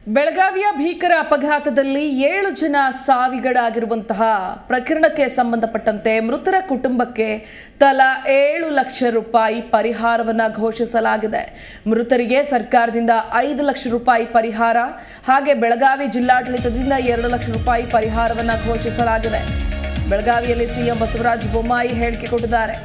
ಬೆಳಗಾವಿಯ ಭೀಕರ ಅಪಘಾತದಲ್ಲಿ ಏಳು ಜನ ಸಾವಿಗೀಡಾಗಿರುವಂತಹ ಪ್ರಕರಣಕ್ಕೆ ಸಂಬಂಧಪಟ್ಟಂತೆ ಮೃತರ ಕುಟುಂಬಕ್ಕೆ ತಲಾ ಏಳು ಲಕ್ಷ ರೂಪಾಯಿ ಪರಿಹಾರವನ್ನ ಘೋಷಿಸಲಾಗಿದೆ ಮೃತರಿಗೆ ಸರ್ಕಾರದಿಂದ ಐದು ಲಕ್ಷ ರೂಪಾಯಿ ಪರಿಹಾರ ಹಾಗೆ ಬೆಳಗಾವಿ ಜಿಲ್ಲಾಡಳಿತದಿಂದ ಎರಡು ಲಕ್ಷ ರೂಪಾಯಿ ಪರಿಹಾರವನ್ನ ಘೋಷಿಸಲಾಗಿದೆ ಬೆಳಗಾವಿಯಲ್ಲಿ ಸಿಎಂ ಬಸವರಾಜ ಬೊಮ್ಮಾಯಿ ಹೇಳಿಕೆ ಕೊಟ್ಟಿದ್ದಾರೆ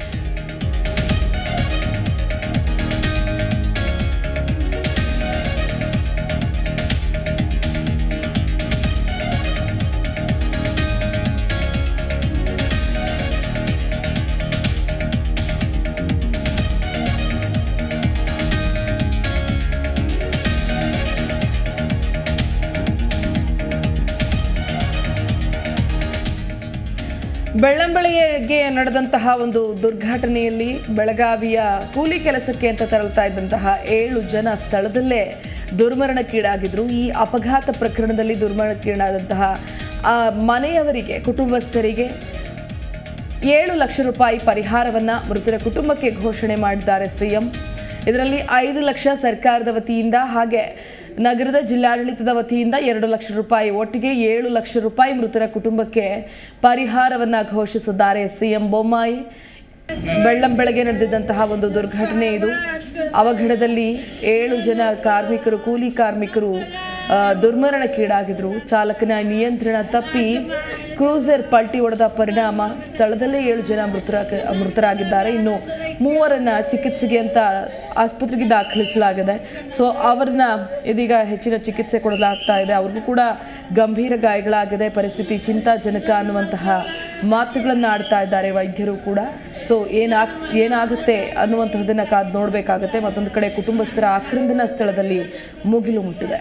ಬೆಳ್ಳಂಬೆಳಗ್ಗೆ ನಡೆದಂತಹ ಒಂದು ದುರ್ಘಟನೆಯಲ್ಲಿ ಬೆಳಗಾವಿಯ ಕೂಲಿ ಕೆಲಸಕ್ಕೆ ಅಂತ ತೆರಳುತ್ತಾ ಇದ್ದಂತಹ ಏಳು ಜನ ಸ್ಥಳದಲ್ಲೇ ದುರ್ಮರಣಕ್ಕೀಡಾಗಿದ್ರು ಈ ಅಪಘಾತ ಪ್ರಕರಣದಲ್ಲಿ ದುರ್ಮರಣಕ್ಕೀಡಾದಂತಹ ಆ ಮನೆಯವರಿಗೆ ಕುಟುಂಬಸ್ಥರಿಗೆ ಏಳು ಲಕ್ಷ ರೂಪಾಯಿ ಪರಿಹಾರವನ್ನ ಮೃತರ ಕುಟುಂಬಕ್ಕೆ ಘೋಷಣೆ ಮಾಡಿದ್ದಾರೆ ಸಿಎಂ ಇದರಲ್ಲಿ ಐದು ಲಕ್ಷ ಸರ್ಕಾರದ ವತಿಯಿಂದ ಹಾಗೆ ನಗರದ ಜಿಲ್ಲಾಡಳಿತದ ವತಿಯಿಂದ ಎರಡು ಲಕ್ಷ ರೂಪಾಯಿ ಒಟ್ಟಿಗೆ ಏಳು ಲಕ್ಷ ರೂಪಾಯಿ ಮೃತರ ಕುಟುಂಬಕ್ಕೆ ಪರಿಹಾರವನ್ನ ಘೋಷಿಸಿದ್ದಾರೆ ಸಿಎಂ ಬೊಮ್ಮಾಯಿ ಬೆಳ್ಳಂಬೆಳಗ್ಗೆ ನಡೆದಿದ್ದಂತಹ ಒಂದು ದುರ್ಘಟನೆ ಇದು ಅವಘಡದಲ್ಲಿ ಏಳು ಜನ ಕಾರ್ಮಿಕರು ಕೂಲಿ ಕಾರ್ಮಿಕರು ಆ, ದುರ್ಮರಣಕ್ಕೀಡಾಗಿದ್ರು ಚಾಲಕನ ನಿಯಂತ್ರಣ ತಪ್ಪಿ ಕ್ರೂಸರ್ ಪಲ್ಟಿ ಹೊಡೆದ ಪರಿಣಾಮ ಸ್ಥಳದಲ್ಲೇ ಏಳು ಜನ ಮೃತರ ಮೃತರಾಗಿದ್ದಾರೆ ಇನ್ನು ಮೂವರನ್ನ ಚಿಕಿತ್ಸೆಗೆ ಅಂತ ಆಸ್ಪತ್ರೆಗೆ ದಾಖಲಿಸಲಾಗಿದೆ ಸೊ ಅವರನ್ನ ಇದೀಗ ಹೆಚ್ಚಿನ ಚಿಕಿತ್ಸೆ ಕೊಡಲಾಗ್ತಾ ಇದೆ ಅವ್ರಿಗೂ ಕೂಡ ಗಂಭೀರ ಗಾಯಗಳಾಗಿದೆ ಪರಿಸ್ಥಿತಿ ಚಿಂತಾಜನಕ ಅನ್ನುವಂತಹ ಮಾತುಗಳನ್ನು ಆಡ್ತಾ ಇದ್ದಾರೆ ವೈದ್ಯರು ಕೂಡ ಸೊ ಏನಾಗ್ ಏನಾಗುತ್ತೆ ಅನ್ನುವಂತಹದನ್ನ ಕಾದು ನೋಡಬೇಕಾಗುತ್ತೆ ಮತ್ತೊಂದು ಕಡೆ ಕುಟುಂಬಸ್ಥರ ಆಕ್ರಂದನ ಸ್ಥಳದಲ್ಲಿ ಮುಗಿಲು ಮುಟ್ಟಿದೆ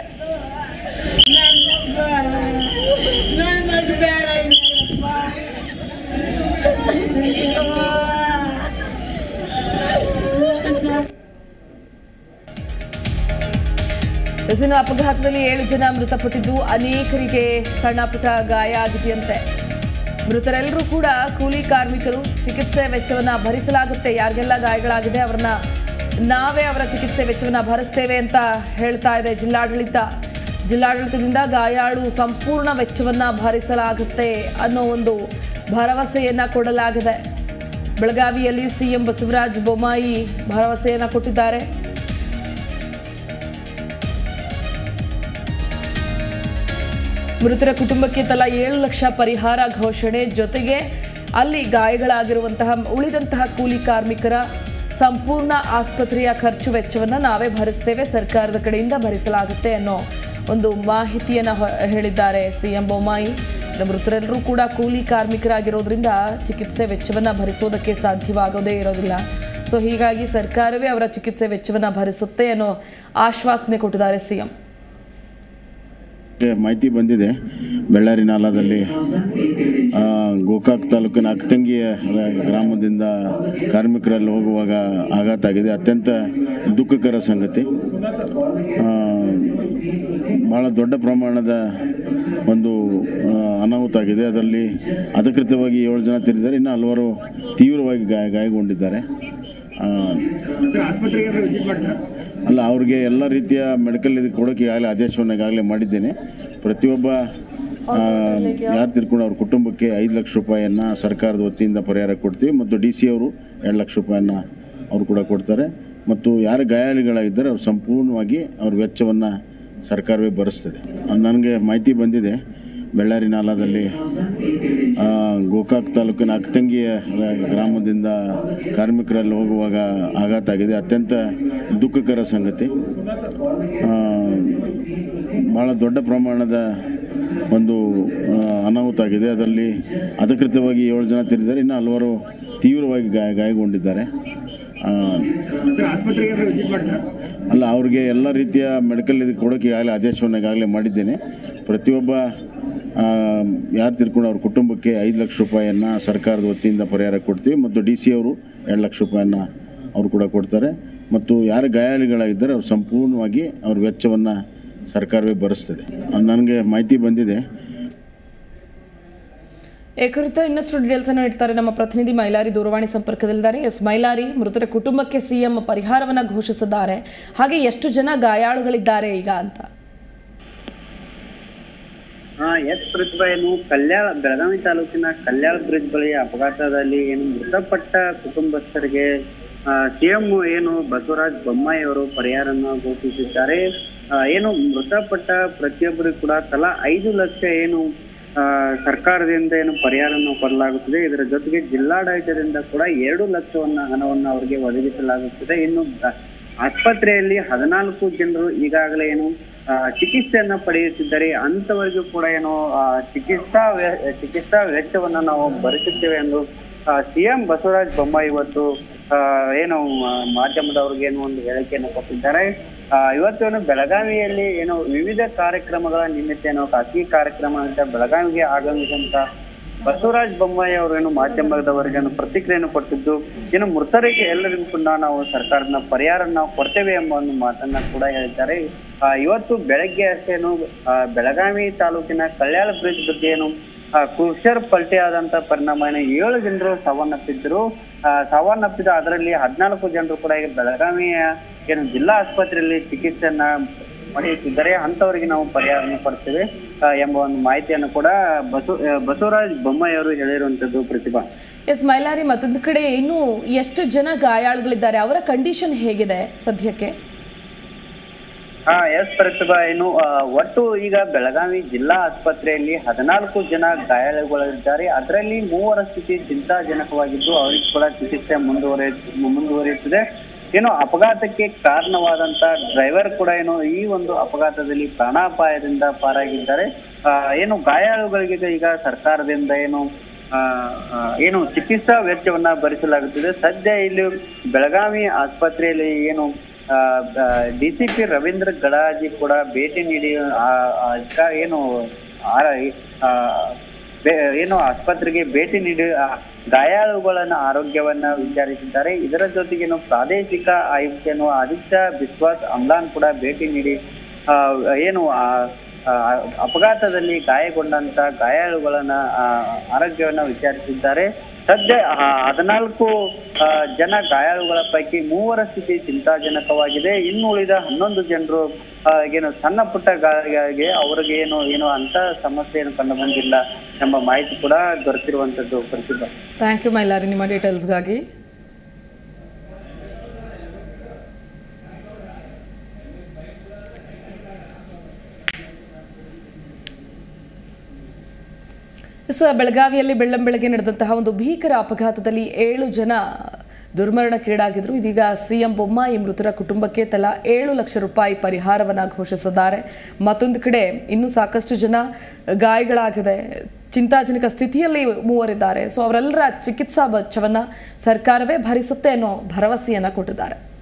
ನನಗೆ ಬೇಡ ಇನ್ನೇನಪ್ಪ. ಬಸ್ಸಿನ ಅಪಘಾತದಲ್ಲಿ ಏಳು ಜನ ಮೃತಪಟ್ಟಿದ್ದು ಅನೇಕರಿಗೆ ಸಣ್ಣ ಪುಟ್ಟ ಗಾಯ ಆಗಿದೆಯಂತೆ ಮೃತರೆಲ್ಲರೂ ಕೂಡ ಕೂಲಿ ಕಾರ್ಮಿಕರು ಚಿಕಿತ್ಸೆ ವೆಚ್ಚವನ್ನ ಭರಿಸಲಾಗುತ್ತೆ ಯಾರಿಗೆಲ್ಲ ಗಾಯಗಳಾಗಿದೆ ಅವರನ್ನ ನಾವೇ ಅವರ ಚಿಕಿತ್ಸೆ ವೆಚ್ಚವನ್ನ ಭರಿಸ್ತೇವೆ ಅಂತ ಹೇಳ್ತಾ ಇದೆ ಜಿಲ್ಲಾಡಳಿತ ಜಿಲ್ಲಾಡಳಿತದಿಂದ ಗಾಯಾಳು ಸಂಪೂರ್ಣ ವೆಚ್ಚವನ್ನ ಭರಿಸಲಾಗುತ್ತೆ ಅನ್ನೋ ಒಂದು ಭರವಸೆಯನ್ನ ಕೊಡಲಾಗಿದೆ ಬೆಳಗಾವಿಯಲ್ಲಿ ಸಿಎಂ ಬಸವರಾಜ ಬೊಮ್ಮಾಯಿ ಭರವಸೆಯನ್ನ ಕೊಟ್ಟಿದ್ದಾರೆ ಮೃತರ ಕುಟುಂಬಕ್ಕೆ ತಲಾ ಏಳು ಲಕ್ಷ ಪರಿಹಾರ ಘೋಷಣೆ ಜೊತೆಗೆ ಅಲ್ಲಿ ಗಾಯಗಳಾಗಿರುವಂತಹ ಉಳಿದಂತಹ ಕೂಲಿ ಕಾರ್ಮಿಕರ ಸಂಪೂರ್ಣ ಆಸ್ಪತ್ರೆಯ ಖರ್ಚು ವೆಚ್ಚವನ್ನು ನಾವೇ ಭರಿಸ್ತೇವೆ ಸರ್ಕಾರದ ಕಡೆಯಿಂದ ಭರಿಸಲಾಗುತ್ತೆ ಅನ್ನೋ ಒಂದು ಮಾಹಿತಿಯನ್ನು ಹೊ- ಹೇಳಿದ್ದಾರೆ ಸಿಎಂ ಬೊಮ್ಮಾಯಿ ಇನ್ನು ಮೃತರೆಲ್ಲರೂ ಕೂಡ ಕೂಲಿ ಕಾರ್ಮಿಕರಾಗಿರೋದ್ರಿಂದ ಚಿಕಿತ್ಸೆ ವೆಚ್ಚವನ್ನು ಭರಿಸೋದಕ್ಕೆ ಸಾಧ್ಯವಾಗೋದೇ ಇರೋದಿಲ್ಲ ಸೊ ಹೀಗಾಗಿ ಸರ್ಕಾರವೇ ಅವರ ಚಿಕಿತ್ಸೆ ವೆಚ್ಚವನ್ನು ಭರಿಸುತ್ತೆ ಅನ್ನೋ ಆಶ್ವಾಸನೆ ಕೊಟ್ಟಿದ್ದಾರೆ ಸಿಎಂ ಗೆ ಮಾಹಿತಿ ಬಂದಿದೆ ಬಳ್ಳಾರಿ ನಾಲಾದಲ್ಲಿ ಆ, ಗೋಕಾಕ್ ತಾಲೂಕಿನ ಅಕ್ತಂಗಿಯ ಗ್ರಾಮದಿಂದ ಕಾರ್ಮಿಕರಲ್ಲಿ ಹೋಗುವಾಗ ಆಘಾತ ಆಗಿದೆ ಅತ್ಯಂತ ದುಃಖಕರ ಸಂಗತಿ ಆ, ಭಾಳ ದೊಡ್ಡ ಪ್ರಮಾಣದ ಒಂದು ಆ, ಅನಾಹುತ ಆಗಿದೆ ಅದರಲ್ಲಿ ಅಧಿಕೃತವಾಗಿ ಏಳು ಜನ ತೀರಿದ್ದಾರೆ ಇನ್ನು ಹಲವಾರು ತೀವ್ರವಾಗಿ ಗಾಯ ಗಾಯಗೊಂಡಿದ್ದಾರೆ ಆ, ಅಲ್ಲ ಅವ್ರಿಗೆ ಎಲ್ಲ ರೀತಿಯ ಮೆಡಿಕಲ್ ಇದು ಕೊಡೋಕೆ ಈಗಾಗಲೇ ಆದೇಶವನ್ನು ಈಗಾಗಲೇ ಮಾಡಿದ್ದೇನೆ ಪ್ರತಿಯೊಬ್ಬ ಯಾರು ತಿರ್ಕೊಂಡು ಅವ್ರ ಕುಟುಂಬಕ್ಕೆ ಐದು ಲಕ್ಷ ರೂಪಾಯಿಯನ್ನು ಸರ್ಕಾರದ ವತಿಯಿಂದ ಪರಿಹಾರ ಕೊಡ್ತೀವಿ ಮತ್ತು ಡಿ ಸಿ ಅವರು ಎರಡು ಲಕ್ಷ ರೂಪಾಯಿಯನ್ನು ಅವರು ಕೂಡ ಕೊಡ್ತಾರೆ ಮತ್ತು ಯಾರು ಗಾಯಾಳುಗಳಾಗಿದ್ದಾರೆ ಅವ್ರು ಸಂಪೂರ್ಣವಾಗಿ ಅವ್ರ ವೆಚ್ಚವನ್ನು ಸರ್ಕಾರವೇ ಭರಿಸ್ತದೆ ನನಗೆ ಮಾಹಿತಿ ಬಂದಿದೆ ಬಳ್ಳಾರಿ ನಾಲಾದಲ್ಲಿ ಆ, ಗೋಕಾಕ್ ತಾಲೂಕಿನ ಅಕ್ತಂಗಿಯ ಗ್ರಾಮದಿಂದ ಕಾರ್ಮಿಕರಲ್ಲಿ ಹೋಗುವಾಗ ಆಘಾತ ಆಗಿದೆ ಅತ್ಯಂತ ದುಃಖಕರ ಸಂಗತಿ ಆ, ಭಾಳ ದೊಡ್ಡ ಪ್ರಮಾಣದ ಒಂದು ಆ, ಅನಾಹುತ ಆಗಿದೆ ಅದರಲ್ಲಿ ಅಧಿಕೃತವಾಗಿ ಏಳು ಜನ ತೀರಿದ್ದಾರೆ ಇನ್ನು ಹಲವಾರು ತೀವ್ರವಾಗಿ ಗಾಯ ಗಾಯಗೊಂಡಿದ್ದಾರೆ ಆ, ಅಲ್ಲ ಅವ್ರಿಗೆ ಎಲ್ಲ ರೀತಿಯ ಮೆಡಿಕಲ್ ಇದು ಕೊಡೋಕೆ ಈಗಾಗಲೇ ಆದೇಶವನ್ನು ಈಗಾಗಲೇ ಮಾಡಿದ್ದೇನೆ ಪ್ರತಿಯೊಬ್ಬ ಯಾರು ತಿರ್ಕೊಂಡು ಅವ್ರ ಕುಟುಂಬಕ್ಕೆ ಐದು ಲಕ್ಷ ರೂಪಾಯಿಯನ್ನು ಸರ್ಕಾರದ ವತಿಯಿಂದ ಪರಿಹಾರ ಕೊಡ್ತೀವಿ ಮತ್ತು ಡಿ ಸಿ ಅವರು ಎರಡು ಲಕ್ಷ ರೂಪಾಯಿಯನ್ನು ಅವರು ಕೂಡ ಕೊಡ್ತಾರೆ ಮತ್ತು ಯಾರು ಗಾಯಾಳುಗಳಾಗಿದ್ದಾರೆ ಅವ್ರು ಸಂಪೂರ್ಣವಾಗಿ ಅವ್ರ ವೆಚ್ಚವನ್ನು ಸರ್ಕಾರವೇ ಭರಿಸ್ತದೆ ನನಗೆ ಮಾಹಿತಿ ಬಂದಿದೆ ಈ ಕುರಿತು ಇನ್ನಷ್ಟು ಡೀಟೇಲ್ಸ್ ಅನ್ನು ಇಡ್ತಾರೆ ನಮ್ಮ ಪ್ರತಿನಿಧಿ ಮೈಲಾರಿ ದೂರವಾಣಿ ಸಂಪರ್ಕದಲ್ಲಿದ್ದಾರೆ ಎಸ್ ಮೈಲಾರಿ ಮೃತರ ಕುಟುಂಬಕ್ಕೆ ಸಿಎಂ ಪರಿಹಾರವನ್ನ ಘೋಷಿಸಿದ್ದಾರೆ ಹಾಗೆ ಎಷ್ಟು ಜನ ಗಾಯಾಳುಗಳಿದ್ದಾರೆ ಈಗ ಅಂತ ಆ, ಎಸ್ ಪ್ರತಿಭಾ ಏನು ಕಲ್ಯಾಣ ಬೆಳಗಾವಿ ತಾಲೂಕಿನ ಕಲ್ಯಾಣ ಬ್ರಿಡ್ಜ್ ಬಳಿ ಅಪಘಾತದಲ್ಲಿ ಏನು ಮೃತಪಟ್ಟ ಕುಟುಂಬಸ್ಥರಿಗೆ ಸಿಎಂ ಏನು ಬಸವರಾಜ ಬೊಮ್ಮಾಯಿ ಅವರು ಪರಿಹಾರವನ್ನು ಘೋಷಿಸಿದ್ದಾರೆ ಆ, ಏನು ಮೃತಪಟ್ಟ ಪ್ರತಿಯೊಬ್ಬರಿಗೂ ಕೂಡ ತಲಾ ಐದು ಲಕ್ಷ ಏನು ಆ, ಸರ್ಕಾರದಿಂದ ಏನು ಪರಿಹಾರವನ್ನು ಕೊಡಲಾಗುತ್ತದೆ ಇದರ ಜೊತೆಗೆ ಜಿಲ್ಲಾಡಳಿತದಿಂದ ಕೂಡ ಎರಡು ಲಕ್ಷವನ್ನ ಹಣವನ್ನು ಅವರಿಗೆ ಒದಗಿಸಲಾಗುತ್ತದೆ ಇನ್ನು ಬ- ಆಸ್ಪತ್ರೆಯಲ್ಲಿ ಹದಿನಾಲ್ಕು ಜನರು ಈಗಾಗಲೇ ಏನು ಆ, ಚಿಕಿತ್ಸೆಯನ್ನ ಪಡೆಯುತ್ತಿದ್ದಾರೆ ಅಂತವರಿಗೂ ಕೂಡ ಏನು ಆ, ಚಿಕಿತ್ಸಾ ವೆ- ಚಿಕಿತ್ಸಾ ವೆಚ್ಚವನ್ನ ನಾವು ಭರಿಸುತ್ತೇವೆ ಎಂದು ಸಿಎಂ ಬಸವರಾಜ ಬೊಮ್ಮಾಯಿ ಇವತ್ತು ಆ, ಏನು ಆ, ಮಾಧ್ಯಮದವ್ರಿಗೆ ಏನು ಒಂದು ಹೇಳಿಕೆಯನ್ನು ಕೊಟ್ಟಿದ್ದಾರೆ ಆ, ಇವತ್ತು ಏನು ಬೆಳಗಾವಿಯಲ್ಲಿ ಏನು ವಿವಿಧ ಕಾರ್ಯಕ್ರಮಗಳ ನಿಮಿತ್ತ ಏನೋ ಖಾಸಗಿ ಕಾರ್ಯಕ್ರಮ ಅಂತ ಬೆಳಗಾವಿಗೆ ಆಗಮಿಸಿದಂತ ಬಸವರಾಜ ಬೊಮ್ಮಾಯಿ ಅವರು ಏನು ಮಾಧ್ಯಮದವರಿಗೆ ಏನು ಪ್ರತಿಕ್ರಿಯೆಯನ್ನು ಕೊಟ್ಟಿದ್ದು ಏನು ಮೃತರಿಗೆ ಎಲ್ಲರಿಗೂ ಕೂಡ ನಾವು ಸರ್ಕಾರದ ಪರಿಹಾರ ನಾವು ಕೊಡ್ತೇವೆ ಎಂಬ ಒಂದು ಮಾತನ್ನ ಕೂಡ ಹೇಳಿದ್ದಾರೆ ಆ, ಇವತ್ತು ಬೆಳಗ್ಗೆ ಅಷ್ಟೇನು ಆ, ಬೆಳಗಾವಿ ತಾಲೂಕಿನ ಕಲ್ಯಾಣ ಬ್ರಿಡ್ಜ್ ಬಗ್ಗೆ ಏನು ಆ, ಕ್ರೂಷರ್ ಪಲ್ಟಿ ಆದಂತ ಪರಿಣಾಮ ಏನು ಏಳು ಜನರು ಸಾವನ್ನಪ್ಪಿದ್ರು ಆ, ಸಾವನ್ನಪ್ಪಿದ ಅದರಲ್ಲಿ ಹದಿನಾಲ್ಕು ಜನರು ಕೂಡ ಈಗ ಬೆಳಗಾವಿಯ ಏನು ಜಿಲ್ಲಾ ಆಸ್ಪತ್ರೆಯಲ್ಲಿ ಚಿಕಿತ್ಸೆಯನ್ನ ಪಡೆಯುತ್ತಿದ್ದಾರೆ ಅಂತವರಿಗೆ ನಾವು ಪರಿಹಾರವನ್ನು ಕೊಡ್ತೇವೆ ಆ, ಎಂಬ ಒಂದು ಮಾಹಿತಿಯನ್ನು ಕೂಡ ಬಸವ ಆ, ಬಸವರಾಜ ಬೊಮ್ಮಾಯಿ ಅವರು ಹೇಳಿರುವಂತದ್ದು ಪ್ರತಿಭಾ ಎಸ್ ಮೈಲಾರಿ ಮತ್ತೊಂದು ಕಡೆ ಇನ್ನೂ ಎಷ್ಟು ಜನ ಗಾಯಾಳುಗಳಿದ್ದಾರೆ ಅವರ ಕಂಡೀಷನ್ ಹೇಗಿದೆ ಸದ್ಯಕ್ಕೆ ಹಾ ಎಸ್ ಪ್ರತಿಭಾ ಏನು ಆ, ಒಟ್ಟು ಈಗ ಬೆಳಗಾವಿ ಜಿಲ್ಲಾ ಆಸ್ಪತ್ರೆಯಲ್ಲಿ ಹದಿನಾಲ್ಕು ಜನ ಗಾಯಾಳುಗಳಿದ್ದಾರೆ ಅದರಲ್ಲಿ ಮೂವರ ಸ್ಥಿತಿ ಚಿಂತಾಜನಕವಾಗಿದ್ದು ಅವರಿಗೆ ಕೂಡ ಚಿಕಿತ್ಸೆ ಮುಂದುವರಿಯ ಮುಂದುವರಿಯುತ್ತಿದೆ ಏನು ಅಪಘಾತಕ್ಕೆ ಕಾರಣವಾದಂತ ಡ್ರೈವರ್ ಕೂಡ ಏನು ಈ ಒಂದು ಅಪಘಾತದಲ್ಲಿ ಪ್ರಾಣಾಪಾಯದಿಂದ ಪಾರಾಗಿದ್ದಾರೆ ಆ, ಏನು ಗಾಯಾಳುಗಳಿಗೆ ಈಗ ಸರ್ಕಾರದಿಂದ ಏನು ಆ, ಆ, ಏನು ಚಿಕಿತ್ಸಾ ವೆಚ್ಚವನ್ನ ಭರಿಸಲಾಗುತ್ತಿದೆ ಸದ್ಯ ಇಲ್ಲಿ ಬೆಳಗಾವಿ ಆಸ್ಪತ್ರೆಯಲ್ಲಿ ಏನು ಡಿಸಿಪಿ ರವೀಂದ್ರ ಗಡಾಜಿ ಕೂಡ ಭೇಟಿ ನೀಡಿ ಆ, ಆ, ಅಧಿಕಾರಿ ಏನು ಆ- ಆ, ಬೆ- ಏನು ಆಸ್ಪತ್ರೆಗೆ ಭೇಟಿ ನೀಡಿ ಆ ಗಾಯಾಳುಗಳನ್ನ ಆರೋಗ್ಯವನ್ನ ವಿಚಾರಿಸಿದ್ದಾರೆ ಇದರ ಜೊತೆಗೇನು ಪ್ರಾದೇಶಿಕ ಆಯುಕ್ತನು ಆದಿತ್ಯ ಬಿಸ್ವಾಸ್ ಅಮ್ಲಾನ್ ಕೂಡ ಭೇಟಿ ನೀಡಿ ಆ, ಏನು ಆ ಆ, ಅಪಘಾತದಲ್ಲಿ ಗಾಯಗೊಂಡಂತ ಗಾಯಾಳುಗಳನ್ನ ಆ, ಆರೋಗ್ಯವನ್ನ ವಿಚಾರಿಸಿದ್ದಾರೆ ಸದ್ಯ ಆ, ಹದಿನಾಲ್ಕು ಆ, ಜನ ಗಾಯಾಳುಗಳ ಪೈಕಿ ಮೂವರ ಸ್ಥಿತಿ ಚಿಂತಾಜನಕವಾಗಿದೆ ಇನ್ನು ಉಳಿದ ಹನ್ನೊಂದು ಜನರು ಆ, ಏನು ಸಣ್ಣ ಪುಟ್ಟ ಗಾಯಗಳಿಗೆ ಅವ್ರಿಗೆ ಏನು ಏನು ಅಂತ ಸಮಸ್ಯೆ ಏನು ಕಂಡು ಬಂದಿಲ್ಲ ಎಂಬ ಮಾಹಿತಿ ಕೂಡ ದೊರೆತಿರುವಂತದ್ದು ಪ್ರತಿಭಾ ಥ್ಯಾಂಕ್ ಯು ಮೈಲಾರಿ ನಿಮ್ಮ ಡೀಟೇಲ್ಸ್ಗಾಗಿ ಎಸ್ ಬೆಳಗಾವಿಯಲ್ಲಿ ಬೆಳ್ಳಂಬೆಳಗ್ಗೆ ನಡೆದಂತಹ ಒಂದು ಭೀಕರ ಅಪಘಾತದಲ್ಲಿ ಏಳು ಜನ ದುರ್ಮರಣಕ್ಕೀಡಾಗಿದ್ರು ಇದೀಗ ಸಿಎಂ ಬೊಮ್ಮಾಯಿ ಮೃತರ ಕುಟುಂಬಕ್ಕೆ ತಲಾ ಏಳು ಲಕ್ಷ ರೂಪಾಯಿ ಪರಿಹಾರವನ್ನು ಘೋಷಿಸಿದ್ದಾರೆ ಮತ್ತೊಂದು ಕಡೆ ಇನ್ನೂ ಸಾಕಷ್ಟು ಜನ ಗಾಯಗಳಾಗಿದೆ ಚಿಂತಾಜನಕ ಸ್ಥಿತಿಯಲ್ಲಿ ಮೂವರಿದ್ದಾರೆ ಸೊ ಅವರೆಲ್ಲರ ಚಿಕಿತ್ಸಾ ವೆಚ್ಚವನ್ನು ಸರ್ಕಾರವೇ ಭರಿಸುತ್ತೆ ಅನ್ನೋ ಭರವಸೆಯನ್ನು ಕೊಟ್ಟಿದ್ದಾರೆ